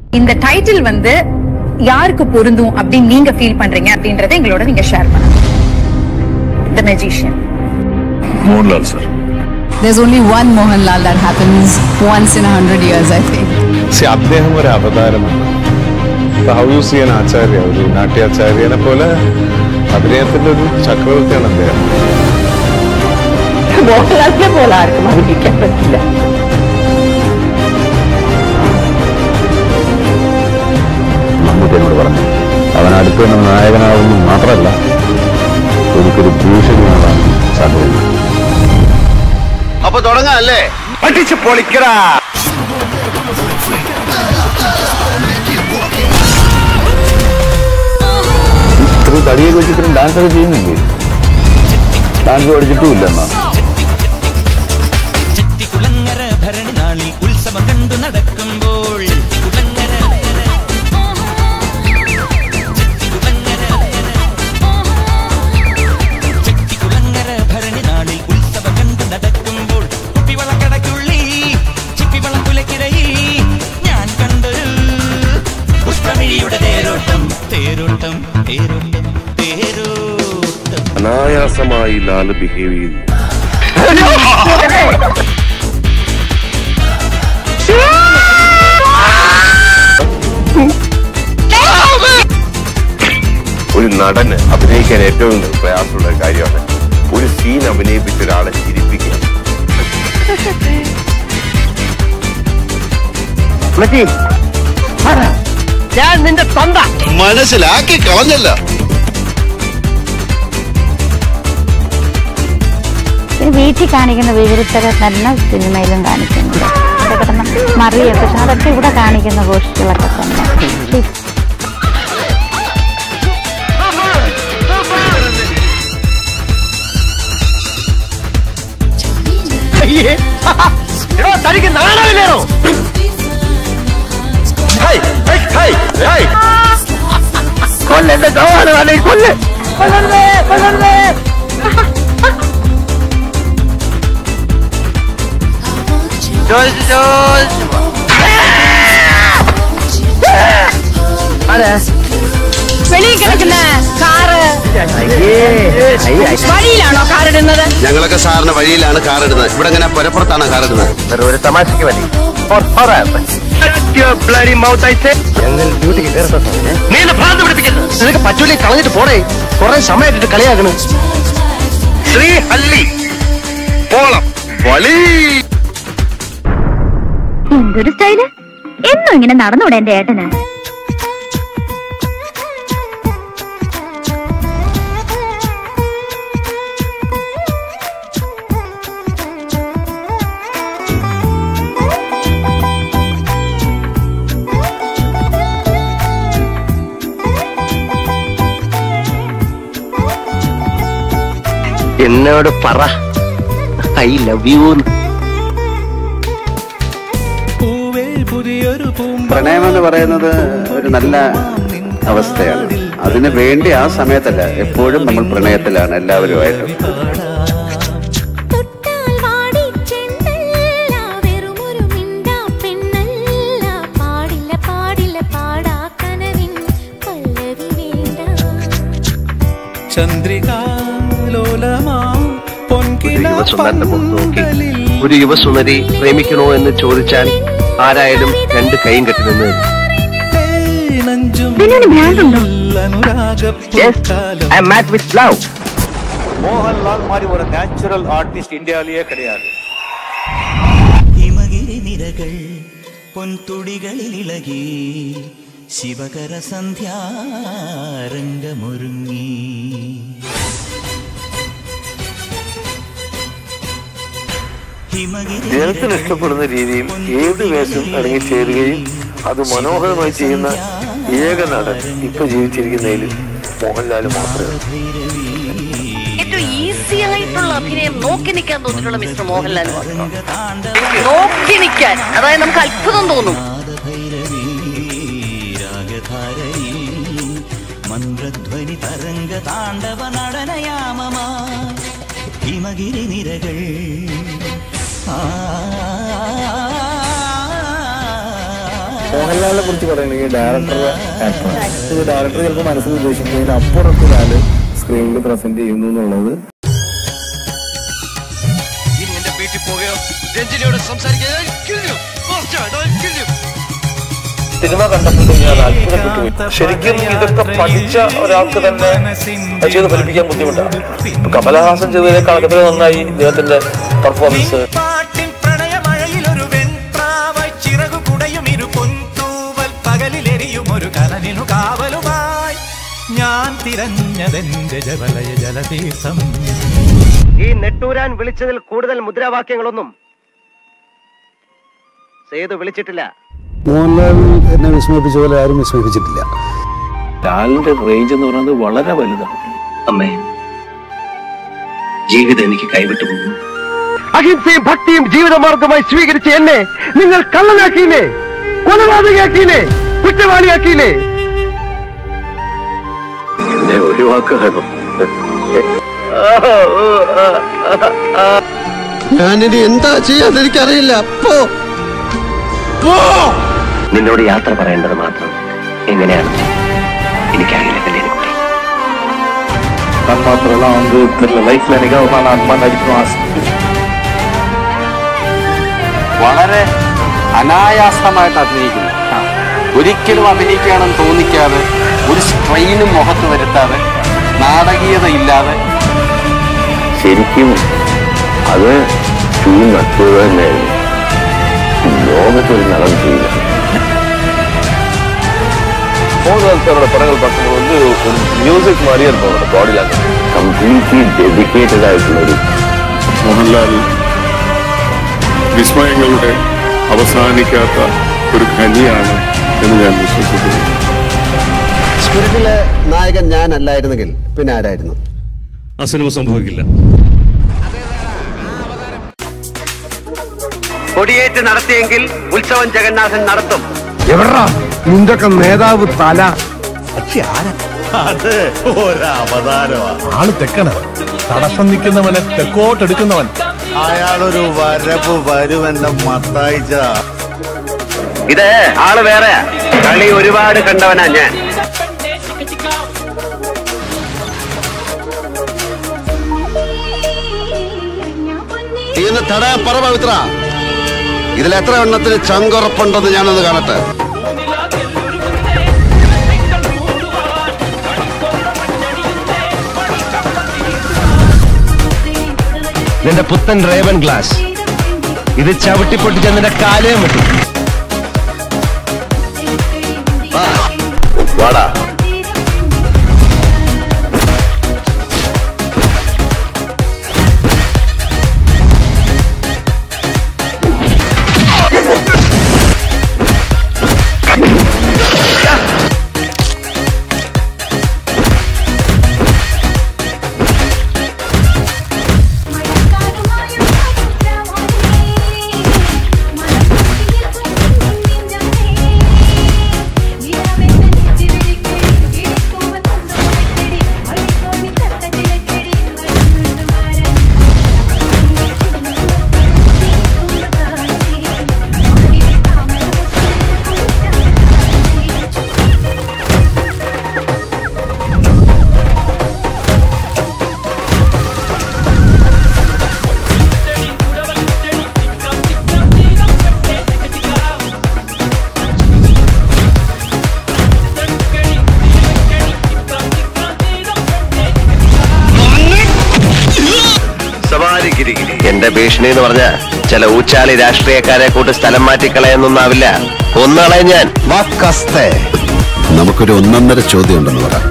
இந்த டைட்டில் வந்து யாருக்கு பொருந்தும் அப்படின்னு நீங்க ஃபீல் பண்றீங்க அப்படின்றத எங்களோட நீங்க ஷேர் பண்ணுங்க the magician Mohanlal sir There's only one Mohanlal that happens once in a hundred years, I think. പക്ഷെ അദ്ദേഹം ഒരു അവതാരമാണ് ഹൗ യു സി എൻ ആചാര്യ ഒരു നാട്യാചാര്യനെ പോലെ അഭിനയത്തിന്റെ ഒരു ചക്രവർത്തിയാണ് അദ്ദേഹം മോഹൻലാലിനെ പോലെ ആർക്കും അഭിനയിക്കാൻ പറ്റില്ല മമ്മൂട്ടിയോട് പറഞ്ഞു അവൻ അടുത്ത് നിന്ന് നായകനാവുന്നു മാത്രമല്ല എനിക്കൊരു ഭൂഷണിയാവാൻ സാധ്യതയുണ്ട് അപ്പൊ തുടങ്ങാം അല്ലേ പഠിച്ചു പൊളിക്കടാ ഇത്രയും തടിയൊക്കെ വെച്ച് ഇത്രയും ഡാൻസ് ഒക്കെ ചെയ്യുന്നില്ലേ ഡാൻസ് പഠിച്ചിട്ടുമില്ല എന്നാ കുളങ്ങര ഭരണി നാളിൽ ഉത്സവം കണ്ടു നടക്കുമ്പോൾ കുളങ്ങര കുളങ്ങര ഭരണി നാളിൽ ഉത്സവം കണ്ടു നടക്കുമ്പോൾ കുപ്പിവളക്കടക്കുള്ളി ചിപ്പിവളക്കുലക്കിടയിൽ ഞാൻ കണ്ടൊരു പുഷ്പമിഴിയുടെ തേരോട്ടം തേരോട്ടം തേരോട്ടം തേരോട്ടം അനായാസമായി ലാല് ബിഹേവ് ചെയ്യുന്നു ഒരു നടന് അഭിനയിക്കാൻ ഏറ്റവും പ്രയാസമുള്ള കാര്യമാണ് ഒരു സീൻ അഭിനയിപ്പിച്ച ഒരാളെ ചിരിപ്പിക്കുക ഞാൻ നിന്റെ തൊണ്ട മനസ്സിലാക്കി കളഞ്ഞല്ല പിന്നെ വീട്ടിൽ കാണിക്കുന്ന വിവരത്തൊക്കെ തന്നെ സിനിമയിലും കാണിക്കുന്നുണ്ട് ഇവിടെ കിടന്ന് മറിയൊക്കെ പക്ഷെ അതൊക്കെ ഇവിടെ കാണിക്കുന്ന ഗോഷ്ഠികളൊക്കെ തന്നെ പക്ഷെ എടോ തനിക്ക് നാണമില്ലേണോ കൊല്ലെന്റെ ചോവാണ് വേണേ കൊല്ല് കൊല്ലരുതേ കൊല്ലരുതേ ജോയ്സ് ജോയ്സ് ആരാ വെളിയിൽ കിടക്കുന്ന കാറ് വഴിയിലാണോ കാറിടുന്നത് ഞങ്ങളൊക്കെ സാറിന് വഴിയിലാണ് കാർ ഇടുന്നത് ഇവിടെ ഇങ്ങനെ പുരപ്പുറത്താണ് കാർ ഇടുന്നത് വെറും ഒരു തമാശക്ക് വേണ്ടി For horror. Shut your bloody mouth, I say. നീ എന്നെ ഭ്രാന്ത് പിടിപ്പിക്കരുത് നിനക്ക് പറ്റൂലേ കളഞ്ഞിട്ട് പോടേ കുറെ സമയമായിട്ട് കളിയാക്കണ് ശ്രീ ഹല്ലി പോളം വളി എന്തൊരു സ്റ്റൈല് എന്നും ഇങ്ങനെ നടന്നൂടെ എന്റെ ഏട്ടന് എന്നോട് പറ ഐ ലവ് യു പൂവേ പുതിയൊരു പൂമ്പ പ്രണയം എന്ന് പറയുന്നത് ഒരു നല്ല അവസ്ഥയാണ് അതിന് വേണ്ടി ആ സമയത്തല്ല എപ്പോഴും നമ്മൾ പ്രണയത്തിലാണ് എല്ലാവരുമായിട്ടും തൊട്ടാൽ വാടി ചെന്നല്ല വെറുമൊരു മിണ്ടാ പെണ്ണല്ല പാടില്ല പാടില്ല പാടാ കനവിൻ പല്ലവി വേണ്ട ചന്ദ്രികാലോലമാ പൊൻകില ഒരു യുവസുന്ദരന്റെ മുഖത്ത് നോക്കി പന്തലിൽ ഒരു യുവസുന്ദരി പ്രേമിക്കണോ എന്ന് ചോദിച്ചാൽ ആരായാലും രണ്ട് കൈയും കെട്ടി നിന്ന് നെഞ്ചും അനുരാഗപ്പൂക്കാലം I met with love Mohanlal മാറി ഒരു നാച്ചുറൽ ആർട്ടിസ്റ്റ് ഇന്ത്യയിலேயே கிடையாது ഹിമഗിരി നിരകൾ പൊൻതുടികളിൽ ഇളകി ശിവകര സന്ധ്യാരംഗമൊരുങ്ങി ഹിമഗിരി ജനത്തിന് ഇഷ്ടപ്പെടുന്ന രീതിയിൽ ഏത് വേഷം ഇറങ്ങിച്ചേരുകയും അത് മനോഹരമായി ചെയ്യുന്ന ഏക നടൻ ഇപ്പൊ ജീവിച്ചിരിക്കുന്നതിൽ മോഹൻലാൽ മാത്രമേ ഏറ്റവും ഈസി ആയിട്ടുള്ള അഭിനയം നോക്കി നിൽക്കാൻ തോന്നിയിട്ടുള്ള മിസ്റ്റർ മോഹൻലാൽ താണ്ഡവ നോക്കി നിൽക്കാൻ അതായത് നമുക്ക് അത്ഭുതം തോന്നും ഭൈരവി രാഗധാരയിൽ മന്ത്രധ്വനി തരംഗ താണ്ഡവ നടനയാമമാ ഹിമഗിരി നിരകൾ ആ മോഹൻലാലിനെ കുറിച്ച് പറയുകയാണെങ്കിൽ ഡയറക്ടറുടെ ആക്ടറാണ് ഡയറക്ടർ ചിലപ്പോൾ മനസ്സിൽ ഉദ്ദേശിക്കുന്നതിന് അപ്പുറത്ത് ഒരാൾ സ്ക്രീനിൽ പ്രസന്റ് ചെയ്യുന്നു എന്നുള്ളത് ഇനി എന്റെ വീട്ടിൽ പോവുകയോ രഞ്ജിനിയോട് സംസാരിക്കാൻ സിനിമ കണ്ടപ്പോൾ ഞാൻ അത്ഭുതപ്പെട്ടു പോയി ശരിക്കും ഇതൊക്കെ പഠിച്ച ഒരാൾക്ക് തന്നെ അത് ചെയ്ത് ഫലിപ്പിക്കാൻ ബുദ്ധിമുട്ടാണ് ഇപ്പൊ കമലഹാസൻ ചെയ്തതിനേക്കാൾ എത്ര നന്നായി ഇദ്ദേഹത്തിന്റെ പെർഫോമൻസ് പാട്ടിൻ പ്രണയമഴയിലൊരു വെൺപ്രാവായി ചിറകു കുടയും ഇരു പൊൻതൂവൽ പകലിലെരിയും ഒരു കനലിനു കാവലുമായി ഞാൻ തിരഞ്ഞതെന്റെ ജവലയ ജലതീർത്ഥം ഈ നെട്ടൂരാൻ വിളിച്ചതിൽ കൂടുതൽ മുദ്രാവാക്യങ്ങളൊന്നും സേതു വിളിച്ചിട്ടില്ല മോഹൻലാൽ എന്നെ വിസ്മയിപ്പിച്ച പോലെ ആരും വിസ്മയിപ്പിച്ചിട്ടില്ല ലാലിന്റെ റേഞ്ച് എന്ന് പറയുന്നത് വളരെ വലുതാണ് അമ്മേ ജീവിതം എനിക്ക് കൈവിട്ടു പോകുന്നു അഹിംസയും ഭക്തിയും ജീവിതമാർഗമായി സ്വീകരിച്ച എന്നെ നിങ്ങൾ കള്ളനാക്കിയില്ലേ കൊലപാതകയാക്കിയില്ലേ കുറ്റവാളിയാക്കിയില്ലേ എന്നെ ഒഴിവാക്കണം ഞാനിനി എന്താ ചെയ്യാന്ന് എനിക്കറിയില്ല പോ പോ നിന്നോട് യാത്ര പറയേണ്ടത് മാത്രം എങ്ങനെയാണ് എനിക്കറിയില്ല കല്യാണിക്കുട്ടി நான் மாத்திரம் வந்து தெரியல லைஃப்ல என்னைக்காவது நான் அம்மா நடிக்கணும் ஆசை വളരെ അനായാസമായിട്ട് അഭിനയിക്കുന്നു ഒരിക്കലും അഭിനയിക്കുകയാണെന്ന് തോന്നിക്കാതെ ഒരു സ്ട്രെയിനും മുഖത്ത് വരുത്താതെ നാടകീയത ഇല്ലാതെ ശരിക്കും അത് ടൂ നട്ടുക തന്നെയായിരുന്നു ലോകത്തൊരു നടൻ ചെയ്യില്ല மோகன்லால் சாரோட படங்கள் பார்க்கும்போது வந்து ஒரு மியூசிக் மாதிரியே இருக்கும் அவரோட பாடி லாங்குவேஜ் கம்ப்ளீட்லி டெடிக்கேட்டடா இருக்கிறது മോഹൻലാൽ വിസ്മയങ്ങളുടെ അവസാനിക്കാത്ത ഒരു ഖനിയാണ് എന്ന് ഞാൻ വിശ്വസിക്കുന്നു സ്പിരിറ്റിലെ നായകൻ ഞാനല്ലായിരുന്നെങ്കിൽ പിന്നെ ആരായിരുന്നു ആ സിനിമ സംഭവിക്കില്ല കൊടിയേറ്റ് നടത്തിയെങ്കിൽ ഉത്സവം ജഗന്നാഥൻ നടത്തും എവിടാ നിന്റെയൊക്കെ നേതാവ് തല അത് ഒരവതാരമാ ആള് തെക്കണ തടസ്സം നിൽക്കുന്നവനെ തെക്കോട്ടെടുക്കുന്നവൻ അയാളൊരു വരവ് വരുമെന്ന മത്തായിച്ച ഇത് ആള് വേറെ കളി ഒരുപാട് കണ്ടവനാ ഞാൻ ഇന്ന് തടയാ പറ പവിത്ര ഇതിൽ എത്ര എണ്ണത്തിന് ചങ്കുറപ്പുണ്ടെന്ന് ഞാനൊന്ന് കാണട്ടെ നിന്റെ പുത്തൻ റേവൻ ഗ്ലാസ് ഇത് ചവിട്ടി പൊട്ടിച്ച നിന്റെ കാലയും വിട്ടു வாடா സവാരി ഗിരിഗിരി എന്റെ ഭീഷണി എന്ന് പറഞ്ഞ ചില ഊച്ചാളി രാഷ്ട്രീയക്കാരെ കൂട്ട് സ്ഥലം മാറ്റിക്കളയൊന്നൊന്നാവില്ല ഒന്നാളെ ഞാൻ നമുക്കൊരു ഒന്നൊന്നര ചോദ്യം ഉണ്ടെന്ന് പറ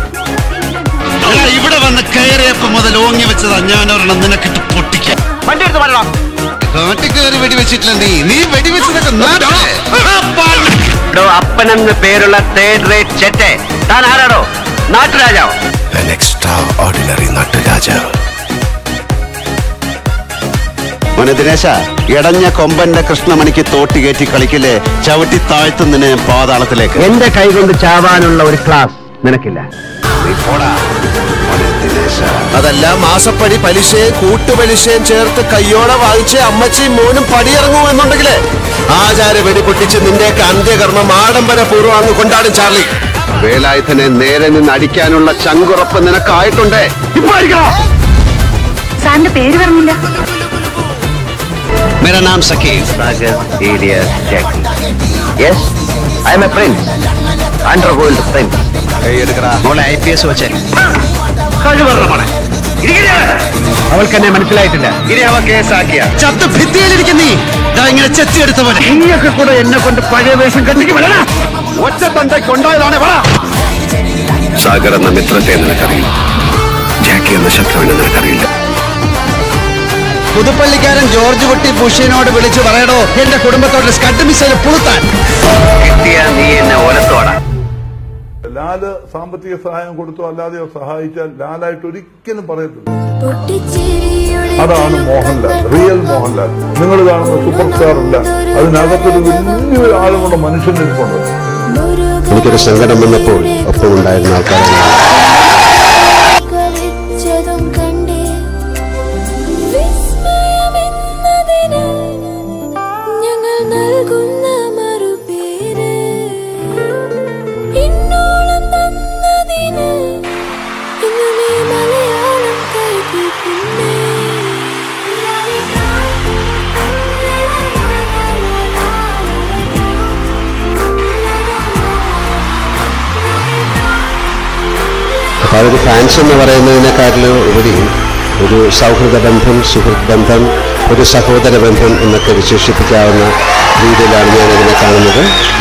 ഇവിടെ വന്ന് കയറിയപ്പോ മുതൽ ഓങ്ങി വെച്ചതാ ഞാൻ ഒരെണ്ണം നിനക്കിട്ട് പൊട്ടിക്കാൻ വണ്ടി എടുത്ത് പറയണം കാട്ടിൽ കയറി വെടിവെച്ചിട്ടില്ല നീ നീ വെടിവെച്ചതൊക്കെ നാട്ടിലെ. ഡോ അപ്പനെന്ന് പേരുള്ള തേർഡ് റേറ്റ് ചെറ്റെ താൻ ആരാടോ നാട്ടുരാജാവോ മോനെ ദിനേശ ഇടഞ്ഞ കൊമ്പന്റെ കൃഷ്ണമണിക്ക് തോട്ടി കയറ്റി കളിക്കില്ലേ ചവിട്ടി താഴ്ത്തുന്നതിന് പാതാളത്തിലേക്ക് എന്റെ കൈ കൊണ്ട് ചാവാനുള്ള ഒരു ക്ലാസ് നിനക്കില്ല നീ പോടാ മോനെ അതല്ല മാസപ്പടി പലിശയും കൂട്ടുപലിശയും ചേർത്ത് കയ്യോടെ വാങ്ങിച്ച് അമ്മച്ചിയും മോനും പടിയിറങ്ങൂ എന്നുണ്ടെങ്കിലേ ആചാര വെടിപൊട്ടിച്ച് നിന്റെയൊക്കെ അന്ത്യകർമ്മം ആഡംബരപൂർവ്വം അങ്ങ് കൊണ്ടാടും ചാർലി വേലായുധനെ നേരെ നിന്ന് അടിക്കാനുള്ള ചങ്കുറപ്പ് നിനക്കായിട്ടുണ്ടേ ഇപ്പൊ അടിക്കണം സാറിന്റെ പേര് പറഞ്ഞില്ല मेरा नाम Saqib Sagar area Jackie yes I am a prince underworld prince മോളെ ഐ പി എസ് വെച്ചേ അവൾക്ക് എന്നെ മനസ്സിലായിട്ടില്ല ഇനി അവ കേസാക്കിയ ചത്ത് ഭിത്തിയിലിരിക്കുന്ന നീ ദാ ഇങ്ങനെ ചെത്തിയെടുത്ത പോലെ ഇനിയൊക്കെ കൂടെ എന്നെ കൊണ്ട് പഴയ വേഷം കെട്ടിക്ക് വരണ ഒറ്റ തന്തയ്ക്ക് ഉണ്ടായതാണ് പറ സാഗർ എന്ന മിത്രത്തെ നിനക്കറിയില്ല ജാക്കി എന്ന ശത്രുവിനെ നിനക്കറിയില്ല പുതുപ്പള്ളിക്കാരൻ ജോർജ് കുട്ടി ബുഷിനോട് വിളിച്ചു പറയണോ എന്റെ കുടുംബത്തോട് സ്കഡ് മിസൈൽ പുളുത്താൻ കിട്ടിയ നീ എന്നെ ഓലത്തോടാ ലാല് സാമ്പത്തിക സഹായം കൊടുത്തു അല്ലാതെയോ സഹായിച്ചാൽ ലാലായിട്ട് ഒരിക്കലും പറയത്തില്ല അതാണ് മോഹൻലാൽ റിയൽ മോഹൻലാൽ നിങ്ങൾ കാണുന്ന സൂപ്പർ സ്റ്റാർ അല്ല അതിനകത്തൊരു വലിയൊരു ആളുകളുടെ മനുഷ്യനിരിപ്പുണ്ട് എനിക്കൊരു സങ്കടം വന്നപ്പോൾ ഒപ്പം ഉണ്ടായിരുന്ന ആൾക്കാരാണ് ഞങ്ങൾ നൽകുന്ന മറുപേര് ഇന്നോളം തന്നതിന് ഇങ്ങനെ മലയാളം കൈകൂപ്പുന്നേ അപ്പൊ അതൊരു ഫാൻസ് എന്ന് പറയുന്നതിനെക്കാട്ടിലും ഉപരി ഒരു സൗഹൃദ ബന്ധം സുഹൃത്ത് ബന്ധം ഒരു സഹോദര ബന്ധം എന്നൊക്കെ വിശേഷിപ്പിക്കാവുന്ന രീതിയിലാണ് ഞാൻ ഇതിനെ കാണുന്നത്